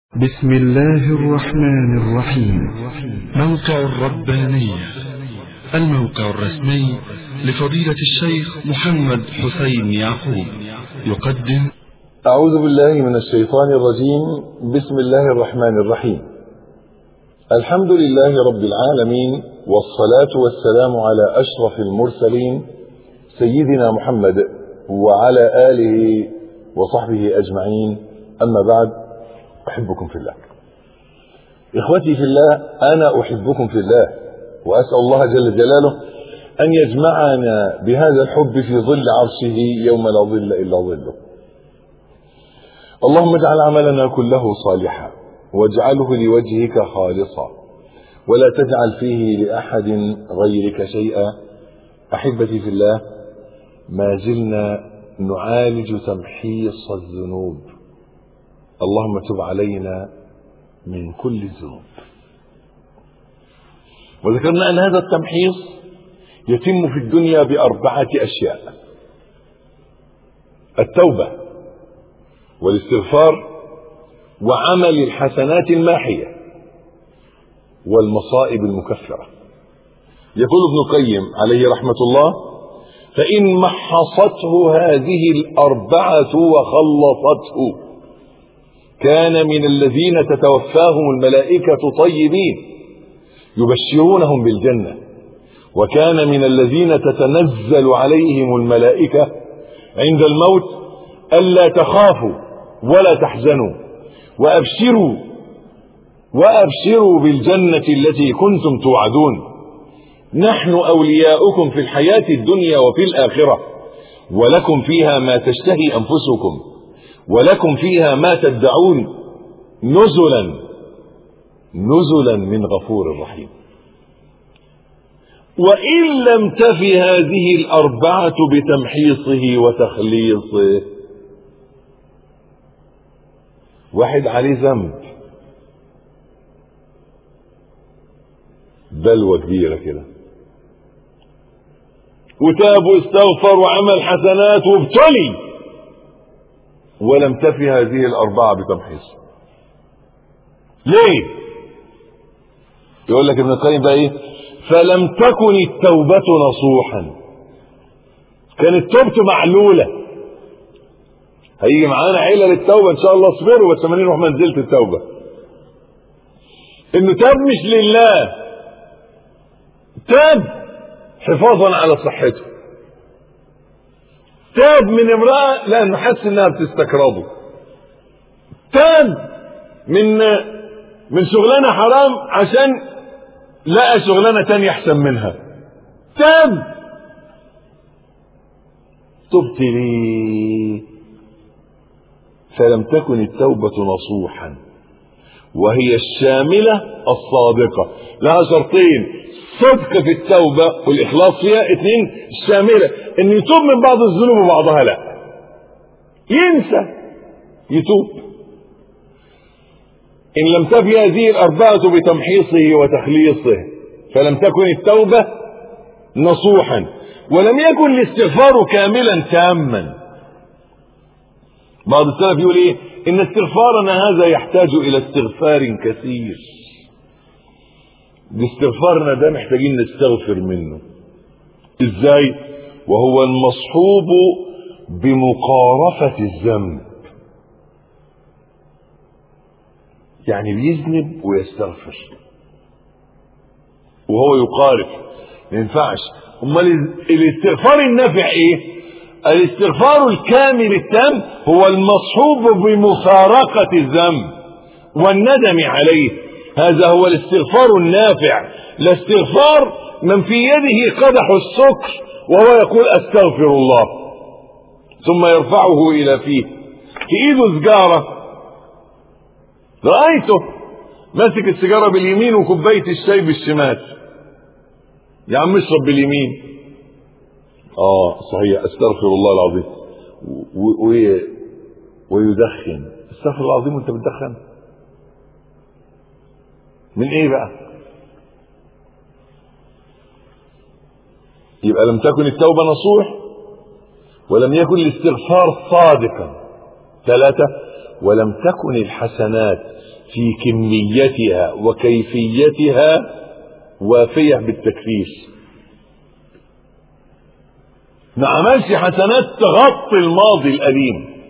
بسم الله الرحمن الرحيم موقع الربانية الموقع الرسمي لفضيلة الشيخ محمد حسين يعقوب يقدم أعوذ بالله من الشيطان الرجيم بسم الله الرحمن الرحيم الحمد لله رب العالمين والصلاة والسلام على أشرف المرسلين سيدنا محمد وعلى آله وصحبه أجمعين أما بعد أحبكم في الله إخوتي في الله أنا أحبكم في الله وأسأل الله جل جلاله أن يجمعنا بهذا الحب في ظل عرشه يوم لا ظل إلا ظله اللهم اجعل عملنا كله صالحا واجعله لوجهك خالصا ولا تجعل فيه لأحد غيرك شيئا أحبتي في الله ما زلنا نعالج تمحيص الذنوب اللهم تب علينا من كل الذنوب وذكرنا أن هذا التمحيص يتم في الدنيا بأربعة أشياء التوبة والاستغفار وعمل الحسنات الماحية والمصائب المكفرة يقول ابن القيم عليه رحمة الله فإن محصته هذه الأربعة وخلصته كان من الذين تتوفاهم الملائكة طيبين يبشرونهم بالجنة وكان من الذين تتنزل عليهم الملائكة عند الموت ألا تخافوا ولا تحزنوا وأبشروا وأبشروا بالجنة التي كنتم توعدون نحن أولياؤكم في الحياة الدنيا وفي الآخرة ولكم فيها ما تشتهي أنفسكم ولكم فيها ما تدعون نزلا نزلا من غفور رحيم وإن لم تف هذه الأربعة بتمحيصه وتخليصه واحد عليه ذنب بلوى كبيرة كده وتاب واستغفر وعمل حسنات وابتلي ولم تفي هذه الأربعة بتمحيص ليه يقول لك ابن القيم بقى ايه فلم تكن التوبة نصوحا كانت توبته معلولة هيجي معانا عيلة للتوبة ان شاء الله اصبروا بس ما نروح منزلة التوبة انه تاب مش لله تاب حفاظا على صحته تاب من امرأة لأنه حس إنها بتستقرضه تاب من من شغلانة حرام عشان لقى شغلانة تانية أحسن منها تاب تبت ليه فلم تكن التوبة نصوحا وهي الشاملة الصادقة لها شرطين صدق في التوبة والإخلاص فيها اثنين الشاملة ان يتوب من بعض الذنوب وبعضها لا ينسى يتوب ان لم تفي هذه الاربعة بتمحيصه وتخليصه فلم تكن التوبة نصوحا ولم يكن الاستغفار كاملا تاما بعض السلف يقول ايه ان استغفارنا هذا يحتاج الى استغفار كثير باستغفارنا ده محتاجين نستغفر منه ازاي وهو المصحوب بمقارفة الذنب يعني بيذنب ويستغفر وهو يقارف ما ينفعش امال الاستغفار النافع ايه الاستغفار الكامل التام هو المصحوب بمفارقة الذنب والندم عليه هذا هو الاستغفار النافع لا استغفار من في يده قدح السكر وهو يقول استغفر الله ثم يرفعه الى فيه في ايده سجارة رأيته ماسك السيجارة باليمين وكوباية الشاي بالشمال يا عم اشرب باليمين اه صحيح استغفر الله العظيم و... و... ويدخن استغفر الله العظيم وانت بتدخن من ايه بقى يبقى لم تكن التوبة نصوح ولم يكن الاستغفار صادقا ثلاثة ولم تكن الحسنات في كميتها وكيفيتها وافية بالتكفير ما عملش حسنات تغطي الماضي الأليم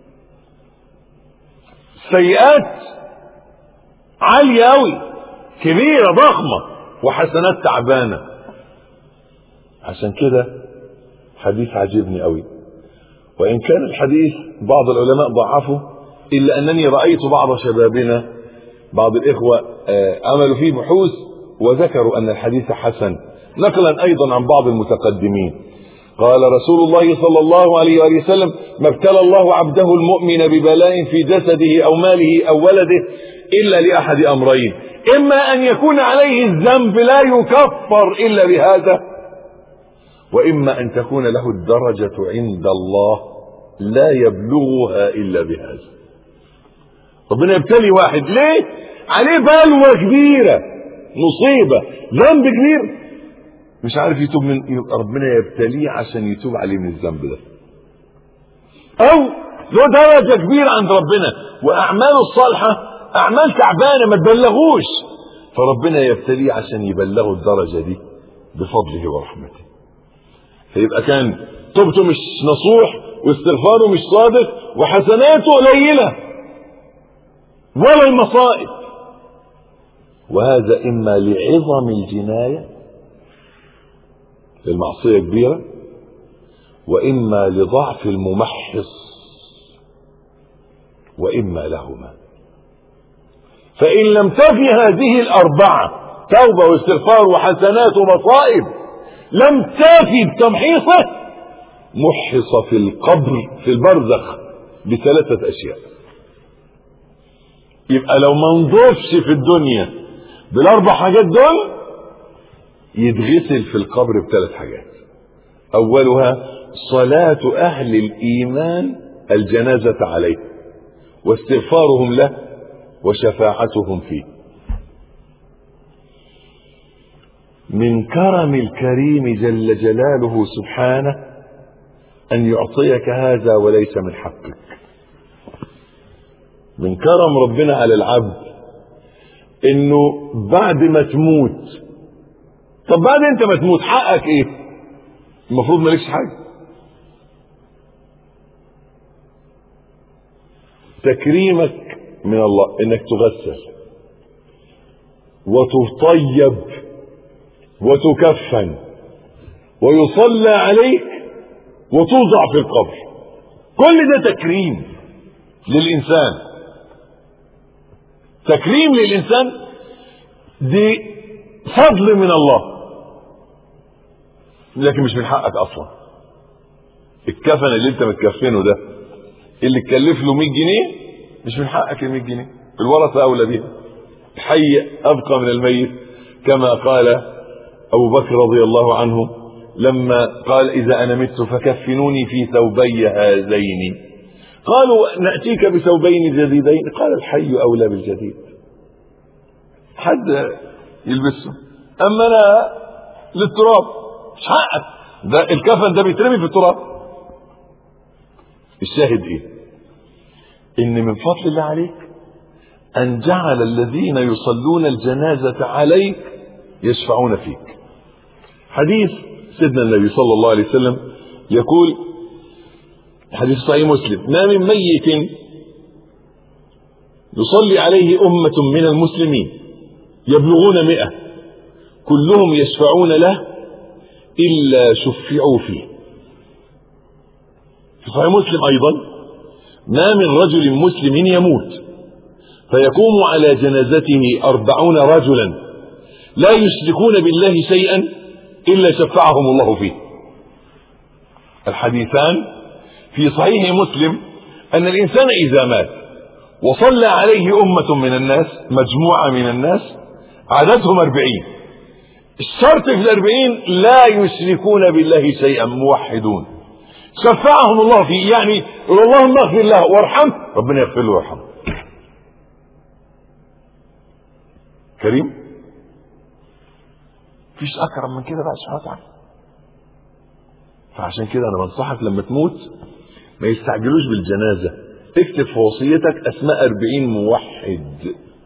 سيئات عالية أوي كبيرة ضخمة وحسنات تعبانة عشان كده حديث عجبني أوي وإن كان الحديث بعض العلماء ضعفه إلا أنني رأيت بعض شبابنا بعض الإخوة عملوا فيه بحوث وذكروا أن الحديث حسن نقلا أيضا عن بعض المتقدمين قال رسول الله صلى الله عليه وآله وسلم ما ابتلى الله عبده المؤمن ببلاء في جسده أو ماله أو ولده إلا لأحد أمرين إما أن يكون عليه الذنب لا يكفر إلا بهذا وإما أن تكون له الدرجة عند الله لا يبلغها إلا بهذا ربنا يبتلي واحد ليه عليه بلوى كبيرة مصيبة ذنب كبير مش عارف يتوب من يبقى ربنا يبتليه عشان يتوب عليه من الذنب ده او له درجة كبيرة عند ربنا واعماله الصالحة اعمال تعبانة ما تبلغوش فربنا يبتليه عشان يبلغه الدرجة دي بفضله ورحمته فيبقى كان توبته مش نصوح واستغفاره مش صادق وحسناته قليلة ولا المصائب وهذا اما لعظم الجنايه للمعصية كبيرة وإما لضعف الممحص وإما لهما فإن لم تفي هذه الأربعة توبة واستغفار وحسنات ومصائب لم تفي بتمحيصه محص في القبر في البرزخ بثلاثة أشياء يبقى لو ما نضيفش في الدنيا بالأربع حاجات دول يتغسل في القبر بثلاث حاجات اولها صلاة اهل الايمان الجنازة عليه واستغفارهم له وشفاعتهم فيه من كرم الكريم جل جلاله سبحانه ان يعطيك هذا وليس من حقك من كرم ربنا على العبد انه بعد ما تموت طب بعد انت ما تموت حقك ايه المفروض مالكش حاجه تكريمك من الله انك تغسل وتطيب وتكفن ويصلى عليك وتوضع في القبر كل ده تكريم للانسان تكريم للانسان دي فضل من الله لكن مش من حقك اصلا الكفن اللي انت متكفنه ده اللي تكلف له 100 جنيه مش من حقك ال 100 جنيه الورثه اولى بيها الحي ابقى من الميت كما قال ابو بكر رضي الله عنه لما قال اذا انا مت فكفنوني في ثوبي هذين قالوا ناتيك بثوبين جديدين قال الحي اولى بالجديد حد يلبسه اما انا للتراب مش حقك ده الكفن ده بيترمي في التراب الشاهد ايه ان من فضل الله عليك ان جعل الذين يصلون الجنازة عليك يشفعون فيك حديث سيدنا النبي صلى الله عليه وسلم يقول حديث صحيح مسلم ما من ميت يصلي عليه أمة من المسلمين يبلغون مئة كلهم يشفعون له إلا شفعوا فيه في صحيح مسلم أيضا ما من رجل مسلم يموت فيقوم على جنازته أربعون رجلا لا يشركون بالله شيئا إلا شفعهم الله فيه الحديثان في صحيح مسلم أن الإنسان إذا مات وصلى عليه أمة من الناس مجموعة من الناس عددهم أربعين الشرط في الأربعين لا يشركون بالله شيئا موحدون شفعهم الله فيه يعني اللهم اغفر له وارحمه ربنا يغفر له ويرحمه كريم مفيش اكرم من كده بقى سبحانه وتعالى فعشان كده انا بنصحك لما تموت ما يستعجلوش بالجنازه اكتب في وصيتك اسماء أربعين موحد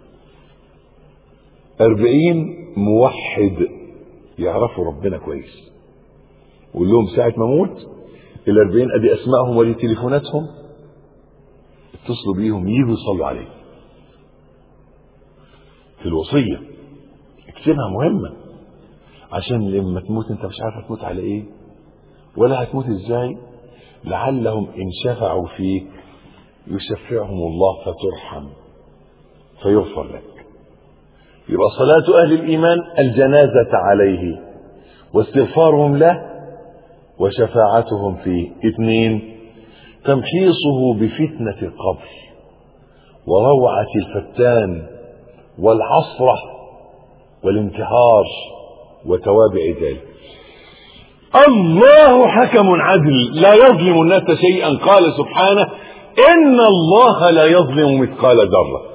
أربعين موحد يعرفوا ربنا كويس قول لهم ساعة ما اموت الأربعين أدي أسمائهم ودي تليفوناتهم اتصلوا بيهم يجوا يصلوا عليه في الوصية اكتبها مهمة عشان لما تموت انت مش عارف هتموت على ايه ولا هتموت ازاي لعلهم ان شفعوا فيك يشفعهم الله فترحم فيغفر لك يبقى صلاة أهل الإيمان الجنازة عليه واستغفارهم له وشفاعتهم فيه اثنين تمحيصه بفتنة القبر وروعة الفتان والعصرة والانتحار وتوابع ذلك الله حكم عدل لا يظلم الناس شيئا قال سبحانه إن الله لا يظلم مثقال ذرة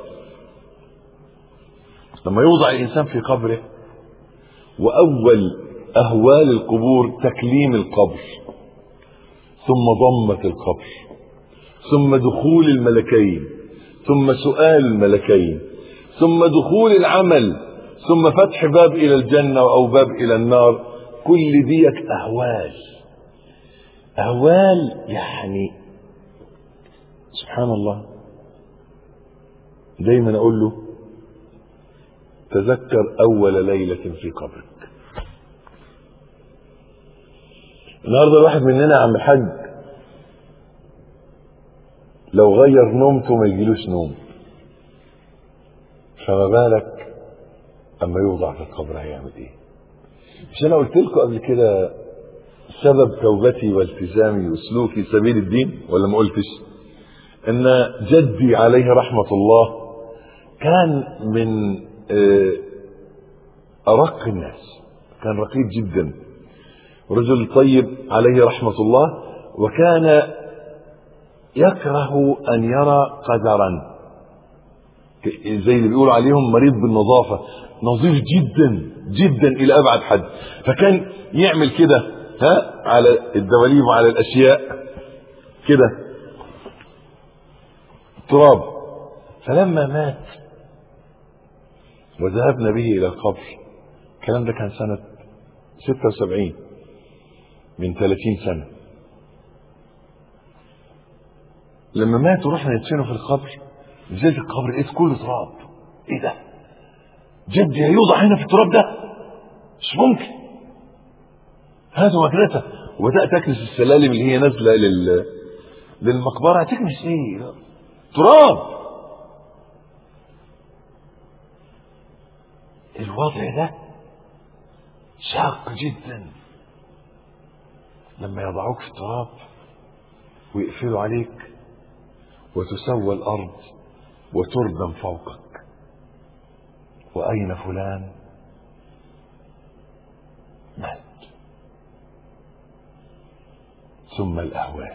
لما يوضع الإنسان في قبره وأول أهوال القبور تكليم القبر ثم ضمة القبر ثم دخول الملكين ثم سؤال الملكين ثم دخول العمل ثم فتح باب إلى الجنة أو باب إلى النار كل ديك أهوال أهوال يعني سبحان الله دايما أقول له تذكر أول ليلة في قبرك النهارده الواحد مننا يا عم الحاج لو غير نومته ما يجيلوش نوم فما بالك اما يوضع في القبر هيعمل ايه مش انا قلت لكم قبل كده سبب توبتي والتزامي وسلوكي سبيل الدين ولا ما قلتش ان جدي عليه رحمه الله كان من ارق الناس كان رقيق جدا رجل طيب عليه رحمه الله وكان يكره ان يرى قدرا زي اللي بيقولوا عليهم مريض بالنظافه نظيف جدا جدا الى ابعد حد فكان يعمل كده ها على الدواليب وعلى الاشياء كده تراب فلما مات وذهبنا به الى القبر الكلام ده كان سنه 76 من 30 سنه لما مات ورحنا ندفنه في القبر نزلت القبر لقيت كله تراب ايه ده جدي هيوضع هنا في التراب ده مش ممكن هاتوا مكنسة وبدأت أكنس السلالم اللي هي نازلة لل... للمقبرة تكنس ايه تراب الوضع ده شاق جدا لما يضعوك في التراب ويقفلوا عليك وتسوى الأرض وتردم فوقك وأين فلان مات ثم الأهوال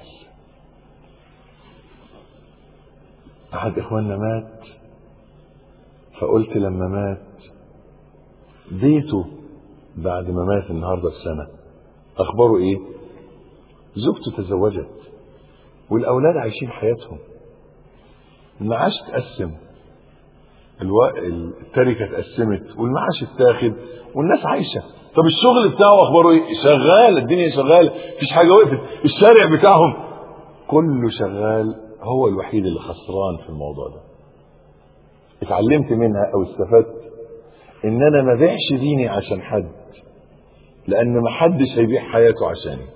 أحد إخواننا مات فقلت لما مات بيته بعد ما مات النهارده بسنة أخباره إيه؟ زوجته تزوجت والأولاد عايشين حياتهم المعاش اتقسم الو... التركة اتقسمت والمعاش اتاخد والناس عايشة طب الشغل بتاعه اخباره ايه شغال الدنيا شغالة مفيش حاجة وقفت الشارع بتاعهم كله شغال هو الوحيد اللي خسران في الموضوع ده اتعلمت منها او استفدت ان انا ما بيعش ديني عشان حد لان ما حدش هيبيع حياته عشاني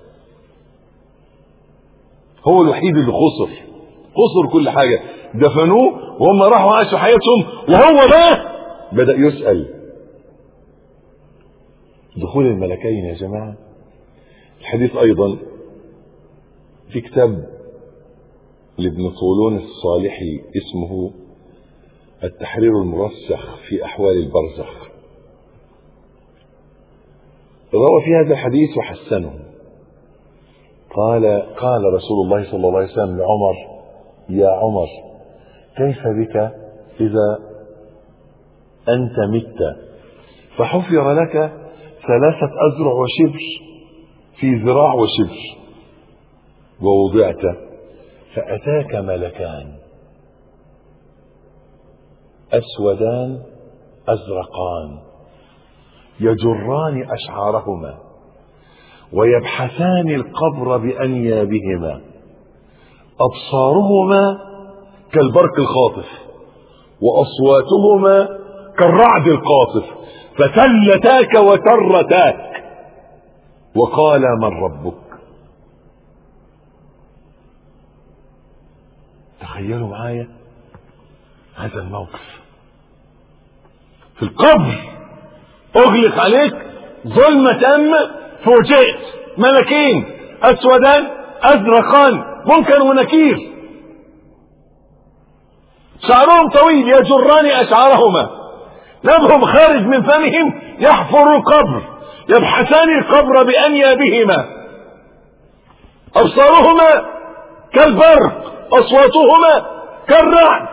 هو الوحيد اللي خسر خسر كل حاجة دفنوه وهم راحوا عاشوا حياتهم وهو بقى بدأ يسأل دخول الملكين يا جماعة الحديث أيضا في كتاب لابن طولون الصالحي اسمه التحرير المرسخ في أحوال البرزخ روى في هذا الحديث وحسنه قال قال رسول الله صلى الله عليه وسلم لعمر يا عمر كيف بك إذا أنت مت فحفر لك ثلاثة أذرع وشبر في ذراع وشبر ووضعت فأتاك ملكان أسودان أزرقان يجران أشعارهما ويبحثان القبر بأنيابهما أبصارهما كالبرق الخاطف وأصواتهما كالرعد القاطف فتلتاك وترتاك وقال من ربك تخيلوا معايا هذا الموقف في القبر اغلق عليك ظلمة تامة فوجئت ملكين اسودان ازرقان منكر ونكير شعرهم طويل يجران اشعارهما نبهم خارج من فمهم يحفر القبر يبحثان القبر بانيابهما ابصارهما كالبرق اصواتهما كالرعد